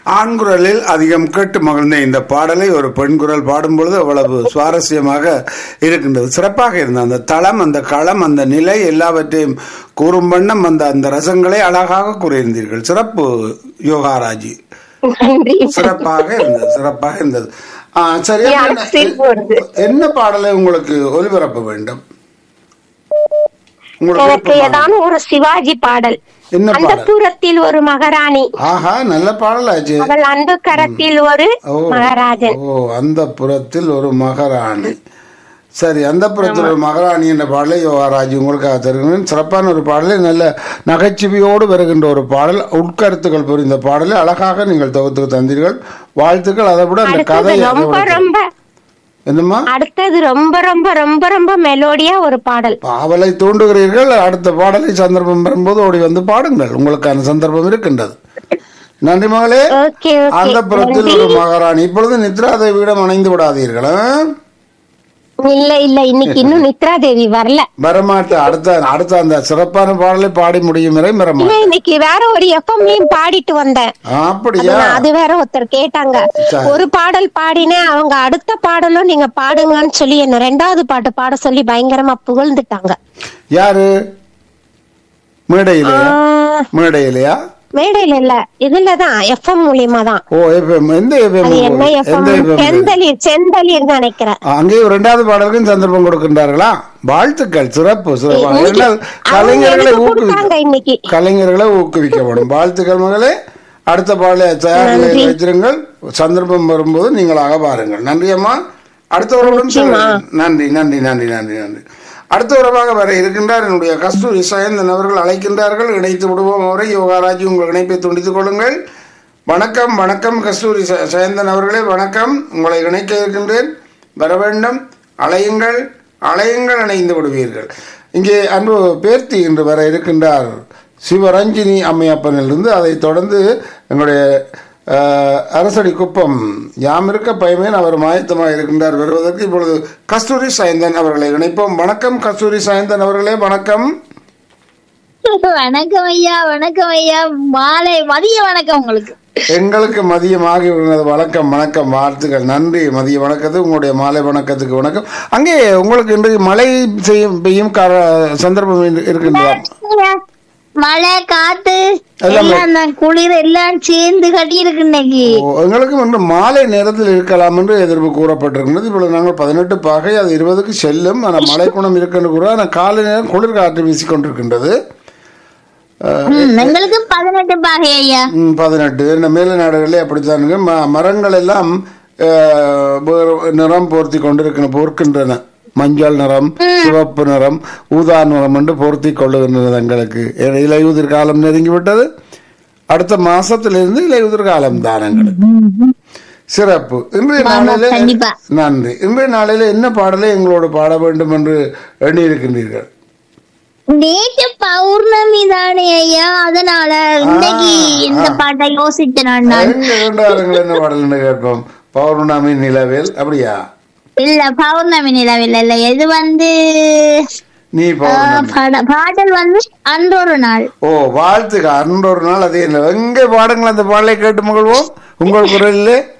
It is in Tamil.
ஆண் குரலில் அதிகம் கேட்டு மகிழ்ந்த இந்த பாடலை ஒரு பெண் குரல் பாடும் பொழுது அவ்வளவு சுவாரஸ்யமாக இருக்கின்றது சிறப்பாக இருந்த அந்த தளம் அந்த களம் அந்த நிலை எல்லாவற்றையும் கூறும் வண்ணம் அந்த அந்த ரசங்களை அழகாக கூறியிருந்தீர்கள் சிறப்பு யோகாராஜி நன்றி சிறப்பாக இருந்தது சிறப்பாக இருந்தது ஆ, சரி ஏன் என்ன- சிரிப்பு வருது? என்ன பாடலை உங்களுக்கு ஒலிபரப்ப வேண்டும் உங்களுக்கு எனக்கு விருப்பமான- ஏதான ஒரு சிவாஜி பாடல் என்ன அந்த பாடல் புறத்தில் ஒரு மகாராணி ஆஹா நல்ல பாடலாச்சு அவள் அன்பு கரத்தில் ஒரு ஓ மகாராஜன் ஓ அந்த புறத்தில் ஒரு மகாராணி சரி அந்த புறத்தில் ஒரு மகாராணி என்ற பாடலை யோகாராஜ் உங்களுக்காக தருகிறேன் சிறப்பான ஒரு பாடலை நல்ல நகைச்சுவையோடு வருகின்ற ஒரு பாடல் உட்கருத்துக்கள் புரிந்த பாடலை அழகாக நீங்கள் தொகுத்து தந்தீர்கள் வாழ்த்துக்கள் அதை விட அந்த அடுத்தது கதை ரொம்ப ரொம்ப என்னம்மா அடுத்தது ரொம்ப ரொம்ப ரொம்ப ரொம்ப மெலோடியா ஒரு பாடல் பாவலை தூண்டுகிறீர்கள் அடுத்த பாடலை சந்தர்ப்பம் வரும்போது ஓடி வந்து பாடுங்கள் உங்களுக்கான சந்தர்ப்பம் இருக்கின்றது நன்றி மகளே ஓகே அந்த ஓகே புறத்தில் ஒரு மகாராணி இப்பொழுது நித்ரா தேவியிடம் அணைந்து விடாதீர்கள் ஆ? இல்ல இல்ல இன்னைக்கு இன்னும் நித்ரா தேவி வரல வரமாட்டு அடுத்த அடுத்த அந்த சிறப்பான பாடலை பாடி முடியும் வரை இல்ல வரமாட்டேன் இன்னைக்கு வேற ஒரு எஃப்எம்லயும் பாடிட்டு வந்தேன் அப்படியா அதான் அது வேற ஒருத்தர் கேட்டாங்க சரி. ஒரு பாடல் பாடினேன் அவங்க அடுத்த பாடலும் நீங்க பாடுங்கன்னு சொல்லி என்ன ரெண்டாவது பாட்டு பாட சொல்லி பயங்கரமா புகழ்ந்துட்டாங்க யாரு மேடையிலையா ஆஹ், மேடையிலையா மேடையில இல்ல இதுலதான் எஃப்எம் மூலியமா தான் ஓ எஃப்எம் எந்த எஃப்எம் அது என்ன எஃப்எம் எந்த எஃப்எம் செந்தளிர் செந்தளிர் நினைக்கிறேன் அங்கே இரண்டாவது பாடலுக்கும் சந்தர்ப்பம் கொடுக்கின்றார்களா வாழ்த்துக்கள் சிறப்பு சிறப்பு இன்னைக்கு ஏனால் அவங்க கலைஞர்களை எனக்கு ஊக்குவிக்க கொடுத்தாங்க இன்னைக்கு கலைஞர்களை ஊக்குவிக்கப்படும் வாழ்த்துக்கள் மகளே அடுத்த பாடலை தயார் நிலையில் வைத்திருங்கள் சந்தர்ப்பம் வரும்போது நீங்களாக பாருங்கள் நன்றி அம்மா அடுத்த உறவுடன் செல்லுங்கள். நன்றி நன்றி நன்றி நன்றி நன்றி அடுத்த உறவாக வர இருக்கின்றார் என்னுடைய கஸ்தூரி சயந்தன் அவர்கள் அழைக்கின்றார்கள் இணைத்து விடுவோம் அவரை யோகாராஜி உங்கள் இணைப்பை துண்டித்துக் கொள்ளுங்கள் வணக்கம் வணக்கம் கஸ்தூரி ச- சயந்தன் அவர்களே வணக்கம் உங்களை இணைக்க இருக்கின்றேன் வர வேண்டும் அலையுங்கள் அலையுங்கள் இணைந்து விடுவீர்கள் இங்கே அன்பு பேர்த்தி என்று வர இருக்கின்றார் சிவரஞ்சினி அம்மையப்பனிலிருந்து அதைத் தொடர்ந்து எங்களுடைய அஹ், அரசடி குப்பம் யாம் இருக்க பயமேன் அவர் மாயத்தமாக இருக்கின்றார் வருவதற்கு இப்பொழுது கஸ்தூரி சயந்தன் அவர்களை இணைப்போம் வணக்கம் கஸ்தூரி சயந்தன் அவர்களே வணக்கம் வணக்கம் ஐயா வணக்கம் ஐயா மாலை மதிய வணக்கம் உங்களுக்கு எங்களுக்கு மதியம் ஆகிவிடுகிறது வணக்கம் வணக்கம் வாழ்த்துக்கள் நன்றி மதிய வணக்கத்துக்கு உங்களுடைய மாலை வணக்கத்துக்கு வணக்கம் அங்கே உங்களுக்கு இன்றைக்கு மழை செய்யும் பெய்யும் கார- சந்தர்ப்பம் இரு- இருக்கின்றதா மழை காத்து எல்லாமே. எல்லாம் தான் குளிர் எல்லாம் சேர்ந்து கட்டி இருக்கு இன்னைக்கு ஓ, எங்களுக்கும் இன்று மாலை நேரத்தில் இருக்கலாம் என்று எதிர்ப்பு கூறப்பட்டிருக்கிறது இப்பொழுது நாங்கள் பதினெட்டு பாகை அது இருபதுக்கு செல்லும் ஆனால் மழை குணம் இருக்குன்னு கூட ஆனால் காலை நேரம் குளிர் காற்று வீசிக்கொண்டிருக்கின்றது ம், எங்களுக்கு பதினெட்டு பாகை ஐயா ம், பதினெட்டு இந்த மேல நாடுகளே அப்படித்தானுங்க ம- மரங்கள் எல்லாம் அஹ், வேறு நிறம் போர்த்தி கொண்டிருக்கின்றன போர்க்கின்றன மஞ்சள் நிறம் சிவப்பு நிறம் ஊதா நிறம் என்று போர்த்தி கொள்ளுகின்றது எங்களுக்கு ஏன்னா இலையுதிர் காலம் நெருங்கி விட்டது அடுத்த மாசத்திலிருந்து இலையுதிர் காலம் தான் எங்களுக்கு சிறப்பு இன்றைய நாளிலே கண்டிப்பா. நன்றி இன்றைய நாளிலே என்ன பாடலை எங்களோடு பாட வேண்டும் என்று எண்ணி இருக்கின்றீர்கள் நேற்று பௌர்ணமி தானே ஐயா அதனால இன்னைக்கு இந்த பாட்டை யோசிச்சேன் நான் எங்க கொண்டாருங்கள் என்ன பாடல் கேட்போம் பௌர்ணமி நிலவேல் அப்படியா இல்ல பௌர்ணமி நிலவில் இல்ல இது வந்து நீ ஆ, பௌர்ணமி பாட- பாடல் வந்து அன்றொரு நாள் ஓ வாழ்த்துக்க அன்றொரு நாள் அதே இல்லை எங்கே பாடுங்கள் அந்த பாடலை கேட்டு மகிழ்வோம் உங்கள் குரலிலே